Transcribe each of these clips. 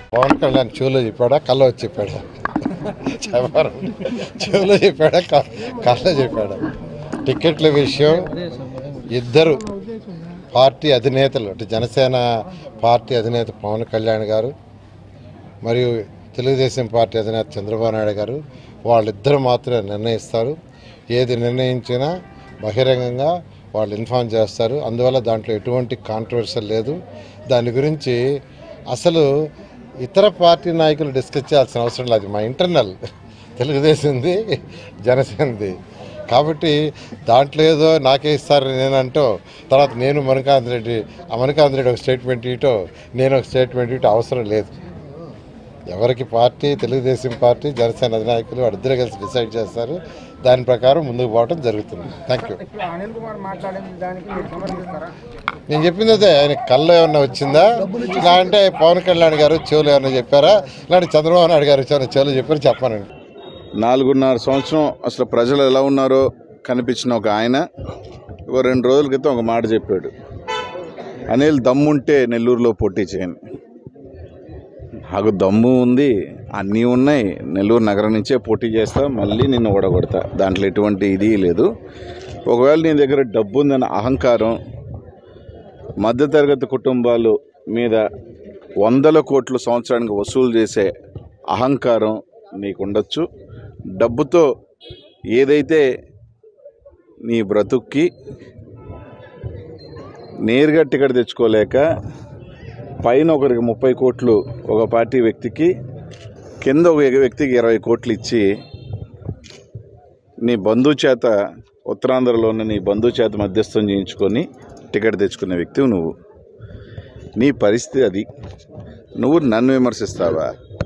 పవన్ కళ్యాణ్ చెవులో చెప్పాడా కళ్ళ వచ్చి చెప్పాడా చెప్పారు చెవులో చెప్పాడా క- కళ్ళ చెప్పాడా టికెట్ల విషయం ఇద్దరు పార్టీ అధినేతలు అంటే జనసేన పార్టీ అధినేత పవన్ కళ్యాణ్ గారు మరియు తెలుగుదేశం పార్టీ అధినేత చంద్రబాబు నాయుడు గారు వాళ్ళిద్దరు మాత్రమే నిర్ణయిస్తారు ఏది నిర్ణయించినా బహిరంగంగా వాళ్ళు ఇన్ఫామ్ చేస్తారు అందువల్ల దాంట్లో ఎటువంటి కాంట్రవర్సల్ లేదు దాని గురించి అసలు ఇతర పార్టీ నాయకులు డిస్కస్ చేయాల్సిన అవసరం లేదు మా ఇంటర్నల్ తెలుగుదేశంది జనసేనది కాబట్టి దాంట్లో ఏదో నాకే ఇస్తారని నేను అంటూ తర్వాత నేను మణికాంత్ రెడ్డి ఆ మణికాంత్ రెడ్డి ఒక స్టేట్మెంట్ ఇటో నేను ఒక స్టేట్మెంట్ ఇటో అవసరం లేదు ఎవరికి పార్టీ తెలుగుదేశం పార్టీ జనసేన అధినాయకులు వాళ్ళిద్దరూ కలిసి డిసైడ్ చేస్తారు దాని ప్రకారం ముందుకు పోవడం జరుగుతుంది థ్యాంక్ యూ ఇప్పుడు అనిల్ కుమార్ మాట్లాడిన దానికి మీరు సమర్థిస్తారా నేను చెప్పింది అదే ఆయన కళ్ళు ఏమన్నా వచ్చిందా ఇలా అంటే పవన్ కళ్యాణ్ గారు చెవులు ఏమన్నా చెప్పారా ఇలాంటి చంద్రబాబు నాయుడు గారు వచ్చారు చెవులు చెప్పారు చెప్పానండి నాలుగున్నర సంవత్సరం అసలు ప్రజలు ఎలా ఉన్నారో కనిపించిన ఒక ఆయన ఒక రెండు రోజుల క్రితం ఒక మాట చెప్పాడు అనిల్ దమ్ముంటే నెల్లూరులో పోటీ చేయండి నాకు దమ్ము ఉంది అన్నీ ఉన్నాయి నెల్లూరు నగరం నుంచే పోటీ చేస్తా మళ్ళీ నిన్ను ఓడగొడతా దాంట్లో ఎటువంటి ఇది లేదు ఒకవేళ నీ దగ్గర డబ్బు ఉందన్న అహంకారం మధ్యతరగతి కుటుంబాలు మీద వందల కోట్లు సంవత్సరానికి వసూలు చేసే అహంకారం నీకు ఉండొచ్చు డబ్బుతో ఏదైతే నీ బ్రతుక్కి నేరుగా టికెట్ తెచ్చుకోలేక పైన ఒకరికి ముప్పై కోట్లు ఒక పార్టీ వ్యక్తికి కింద ఒక వ్యక్తికి ఇరవై కోట్లు ఇచ్చి నీ బంధువు చేత ఉత్తరాంధ్రలో ఉన్న నీ బంధువు చేత మధ్యస్థం చేయించుకొని టికెట్ తెచ్చుకునే వ్యక్తివి నువ్వు నీ పరిస్థితి అది నువ్వు నన్ను విమర్శిస్తావా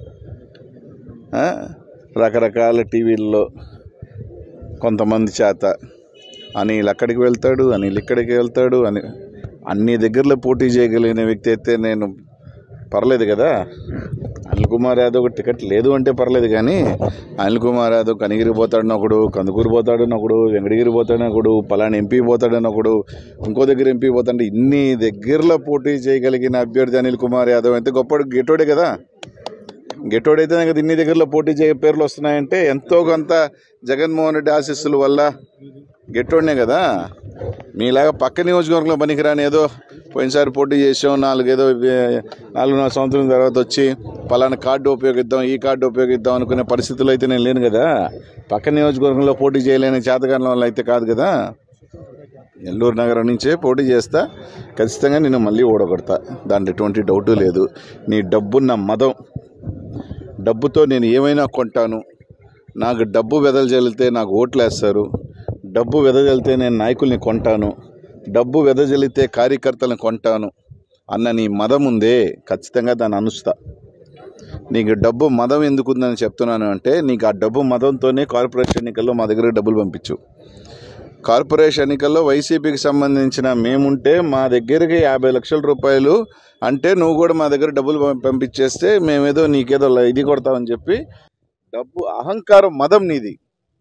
ఆ? రకరకాల టీవీల్లో కొంతమంది చేత అనిల్ అక్కడికి వెళ్తాడు అనిల్ ఇక్కడికి వెళ్తాడు అని అన్ని దగ్గరలో పోటీ చేయగలిగిన వ్యక్తి అయితే నేను పర్లేదు కదా అనిల్ కుమార్ యాదవ్ టికెట్ లేదు అంటే పర్లేదు కానీ అనిల్ కుమార్ యాదవ్ కనిగిరి పోతాడని ఒకడు కందుకూరు పోతాడని ఒకడు వెంకటగిరి పోతాడని ఒకడు పలానా ఎంపీ పోతాడని ఒకడు ఇంకో దగ్గర ఎంపీ పోతాడంటే ఇన్ని దగ్గరలో పోటీ చేయగలిగిన అభ్యర్థి అనిల్ కుమార్ యాదవ్ అయితే గొప్ప గెటోడే కదా గెటోడైతేనే కదా ఇన్ని దగ్గరలో పోటీ చేయ పేర్లు వస్తున్నాయంటే ఎంతో కొంత జగన్మోహన్ రెడ్డి ఆశీస్సుల వల్ల గెట్టోడనే కదా మీలాగా పక్క నియోజకవర్గంలో పనికిరాని ఏదో పోయినసారి పోటీ చేసాం నాలుగేదో ఏ, నాలుగున్నర సంవత్సరం తర్వాత వచ్చి పలానా కార్డు ఉపయోగిద్దాం ఈ కార్డు ఉపయోగిద్దాం అనుకునే పరిస్థితులు అయితే నేను లేను కదా పక్క నియోజకవర్గంలో పోటీ చేయలేని చేతకాలం వల్ల అయితే కాదు కదా నెల్లూరు నగరం నుంచే పోటీ చేస్తా ఖచ్చితంగా నేను మళ్ళీ ఓడగొడతా దాంట్లో ఎటువంటి డౌటు లేదు నీ డబ్బున్న మదం డబ్బుతో నేను ఏమైనా కొంటాను నాకు డబ్బు వెదజల్లితే నాకు ఓట్లు వేస్తారు డబ్బు వెదజల్లితే నేను నాయకుల్ని కొంటాను డబ్బు వెదజల్లితే కార్యకర్తలను కొంటాను అన్న నీ మదం ఉందే ఖచ్చితంగా దాన్ని అనుస్తా నీకు డబ్బు మదం ఎందుకు ఉందని చెప్తున్నాను అంటే నీకు ఆ డబ్బు మదంతోనే కార్పొరేషన్ ఎన్నికల్లో మా దగ్గర డబ్బులు పంపించు కార్పొరేషన్ ఎన్నికల్లో వైసీపీకి సంబంధించిన మేముంటే మా దగ్గరికి యాభై లక్షల రూపాయలు అంటే నువ్వు కూడా మా దగ్గర డబ్బులు పం- పంపించేస్తే మేమేదో నీకేదో ల- ఇది కొడతామని చెప్పి డబ్బు అహంకారం మదం నీది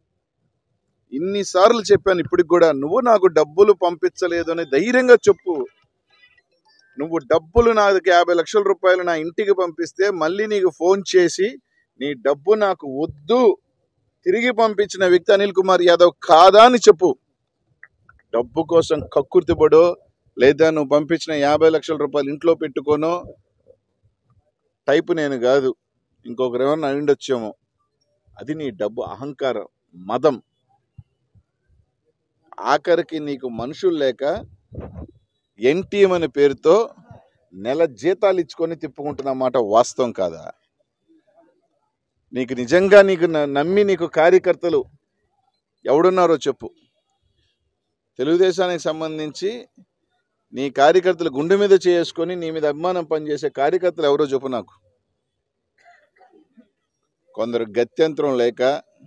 ఇన్నిసార్లు చెప్పాను ఇప్పటికి కూడా నువ్వు నాకు డబ్బులు పంపించలేదు అని ధైర్యంగా చెప్పు నువ్వు డబ్బులు నాకు యాభై లక్షల రూపాయలు నా ఇంటికి పంపిస్తే మళ్ళీ నీకు ఫోన్ చేసి నీ డబ్బు నాకు వద్దు తిరిగి పంపించిన వ్యక్తి అనిల్ కుమార్ యాదవ్ కాదా అని చెప్పు డబ్బు కోసం కక్కుర్తిపడో లేదా నువ్వు పంపించిన యాభై లక్షల రూపాయలు ఇంట్లో పెట్టుకోనో టైపు నేను కాదు ఇంకొకరు ఏమన్నా అయిండొచ్చేమో అది నీ డబ్బు అహంకారం మదం ఆఖరికి నీకు మనుషులు లేక ఎన్టీఎం అనే పేరుతో నెల జీతాలు ఇచ్చుకొని తిప్పుకుంటున్న మాట వాస్తవం కాదా నీకు నిజంగా నీకు న- నమ్మి నీకు కార్యకర్తలు ఎవడున్నారో చెప్పు తెలుగుదేశానికి సంబంధించి నీ కార్యకర్తలు గుండె మీద చేసుకొని నీ మీద అభిమానం పనిచేసే కార్యకర్తలు ఎవరో చెప్పు నాకు కొందరు గత్యంతరం లేక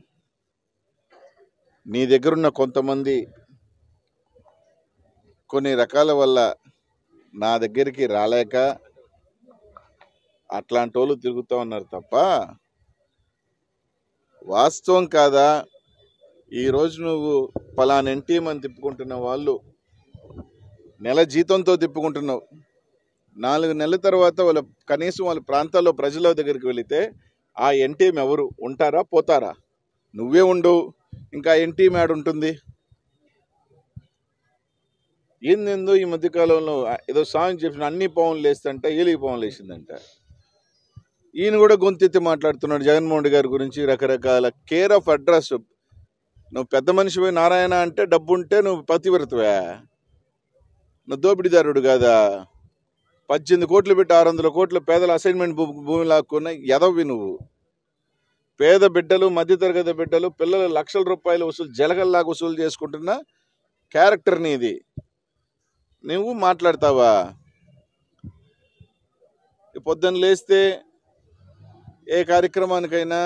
నీ దగ్గరున్న కొంతమంది కొన్ని రకాల వల్ల నా దగ్గరికి రాలేక అట్లాంటి వాళ్ళు తిరుగుతూ ఉన్నారు తప్ప వాస్తవం కాదా ఈరోజు నువ్వు పలానా ఎన్టీఎం అని తిప్పుకుంటున్న వాళ్ళు నెల జీతంతో తిప్పుకుంటున్నావు నాలుగు నెలల తర్వాత వాళ్ళ కనీసం వాళ్ళ ప్రాంతాల్లో ప్రజల దగ్గరికి వెళితే ఆ ఎన్టీఎం ఎవరు ఉంటారా పోతారా నువ్వే ఉండు ఇంకా ఎన్టీఎం యాడ్ ఉంటుంది ఏందేందో ఈ మధ్యకాలంలో ఏదో సాంగ్ చెప్పిన అన్ని పవన్లు లేస్తంట ఏలిగి పవన్లు వేసిందంట ఈయన కూడా గొంతెత్తి మాట్లాడుతున్నాడు జగన్మోహన్ రెడ్డి గారి గురించి రకరకాల కేర్ ఆఫ్ అడ్రస్ నువ్వు పెద్ద మనిషిపోయి నారాయణ అంటే డబ్బు ఉంటే నువ్వు పతివ్రతవే నువ్వు దోపిడీదారుడు కాదా పద్దెనిమిది కోట్లు పెట్టి ఆరు వందల కోట్ల పేదల అసైన్మెంట్ భూ భూమి లాక్కున్న ఎదవి నువ్వు పేద బిడ్డలు మధ్యతరగతి బిడ్డలు పిల్లలు లక్షల రూపాయలు వసూలు జలగల్లాగా వసూలు చేసుకుంటున్న క్యారెక్టర్ నీది నువ్వు మాట్లాడతావా ఈ పొద్దున్న లేస్తే ఏ కార్యక్రమానికైనా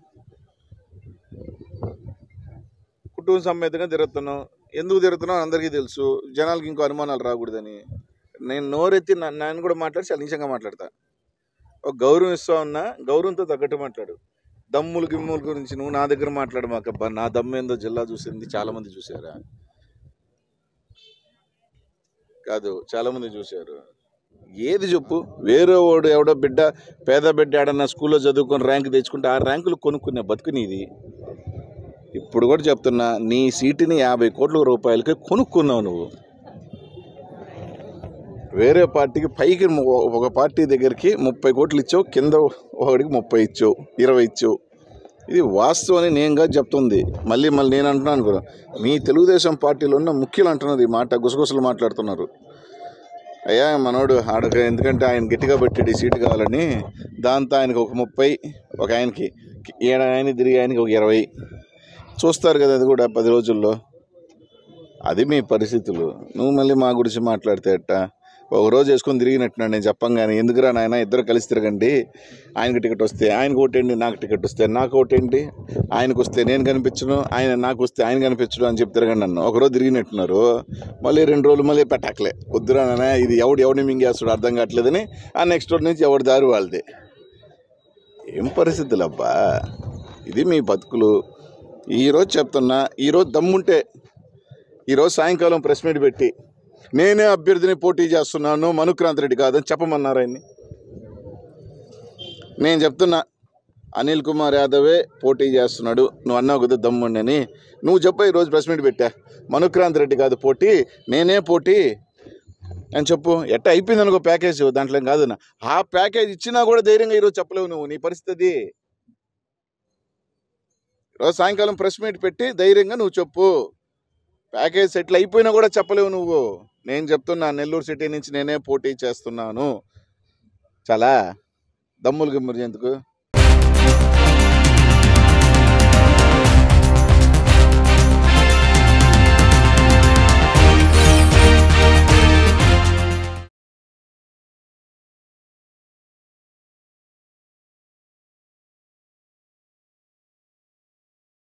కుటుంబ సమేతంగా తిరుగుతున్నాం ఎందుకు తిరుగుతున్నాం అందరికీ తెలుసు జనాలకి ఇంకో అనుమానాలు రాకూడదని నేను నోరెత్తి నా- నేను కూడా మాట్లాడి చాలా నిజంగా మాట్లాడతా ఒక గౌరవం ఇస్తా ఉన్నా గౌరవంతో తగ్గట్టు మాట్లాడు దమ్ములు గిమ్ముల గురించి నువ్వు నా దగ్గర మాట్లాడు మాకబ్బా నా దమ్ము ఏందో జిల్లా చూసింది చాలా మంది చూసారా కాదు చాలా మంది చూశారు ఏది చెప్పు వేరే వాడు ఎవడో బిడ్డ పేద బిడ్డ ఏడన్నా స్కూల్లో చదువుకొని ర్యాంక్ తెచ్చుకుంటే ఆ ర్యాంకులు కొనుక్కునే బతుకు నీది ఇప్పుడు కూడా చెప్తున్నా నీ సీటుని యాభై కోట్ల రూపాయలకి కొనుక్కున్నావు నువ్వు వేరే పార్టీకి పైకి ము- ఒక పార్టీ దగ్గరికి ముప్పై కోట్లు ఇచ్చావు కింద ఒకడికి ముప్పై ఇచ్చావు ఇరవై ఇచ్చావు ఇది వాస్తవం అని నేను కాదు చెప్తుంది మళ్ళీ మళ్ళీ నేను అంటున్నాను కూడా మీ తెలుగుదేశం పార్టీలో ఉన్న ముఖ్యులు అంటున్నారు ఈ మాట గుసగుసలు మాట్లాడుతున్నారు అయ్యా మనోడు ఆడక ఎందుకంటే ఆయన గట్టిగా పెట్టాడు ఈ సీటు కావాలని దాంతో ఆయనకు ఒక ముప్పై ఒక ఆయనకి ఈడ ఆయన తిరిగి ఆయనకి ఒక ఇరవై చూస్తారు కదా అది కూడా పది రోజుల్లో అది మీ పరిస్థితులు నువ్వు మళ్ళీ మా గురించి మాట్లాడితే ఎట్ట ఒక రోజు వేసుకొని తిరిగినట్టున్నాడు నేను చెప్పంగానే ఎందుకురా నాయన ఇద్దరు కలిసి తిరగండి ఆయనకి టికెట్ వస్తే ఆయనకు ఓటేంటి నాకు టికెట్ వస్తే నాకు ఓటేంటి ఆయనకు వస్తే నేను కనిపించను ఆయన నాకు వస్తే ఆయన కనిపించడు అని చెప్పి తిరగండి నన్ను ఒకరోజు తిరిగినట్టున్నారు మళ్ళీ రెండు రోజులు మళ్ళీ పెట్టకలే వద్దురా నాన్న ఇది ఎవడు ఎవడిని మింగేస్తాడు అర్థం కావట్లేదని ఆ నెక్స్ట్ రోజు నుంచి ఎవరి దారి వాళ్ళది ఏం పరిస్థితులు అబ్బా ఇది మీ బతుకులు ఈరోజు చెప్తున్నా ఈరోజు దమ్ముంటే ఈరోజు సాయంకాలం ప్రెస్ మీట్ పెట్టి నేనే అభ్యర్థిని పోటీ చేస్తున్నాను మనుక్రాంత్ రెడ్డి కాదని చెప్పమన్నారు ఆయన్ని నేను చెప్తున్నా అనిల్ కుమార్ యాదవే పోటీ చేస్తున్నాడు నువ్వు అన్నావు కదా దమ్ముండి అని నువ్వు చెప్పు ఈరోజు ప్రెస్ మీట్ పెట్టా మనుక్రాంత్ రెడ్డి కాదు పోటీ నేనే పోటీ అని చెప్పు ఎట్ట అయిపోయింది అనుకో ప్యాకేజ్ దాంట్లో ఏం కాదు నా ఆ ప్యాకేజ్ ఇచ్చినా కూడా ధైర్యంగా ఈరోజు చెప్పలేవు నువ్వు నీ పరిస్థితి ఈరోజు సాయంకాలం ప్రెస్ మీట్ పెట్టి ధైర్యంగా నువ్వు చెప్పు ప్యాకేజ్ సెటిల్ అయిపోయినా కూడా చెప్పలేవు నువ్వు నేను చెప్తున్నా నెల్లూరు సిటీ నుంచి నేనే పోటీ చేస్తున్నాను చాలా దమ్ములు గిమ్ములు ఎందుకు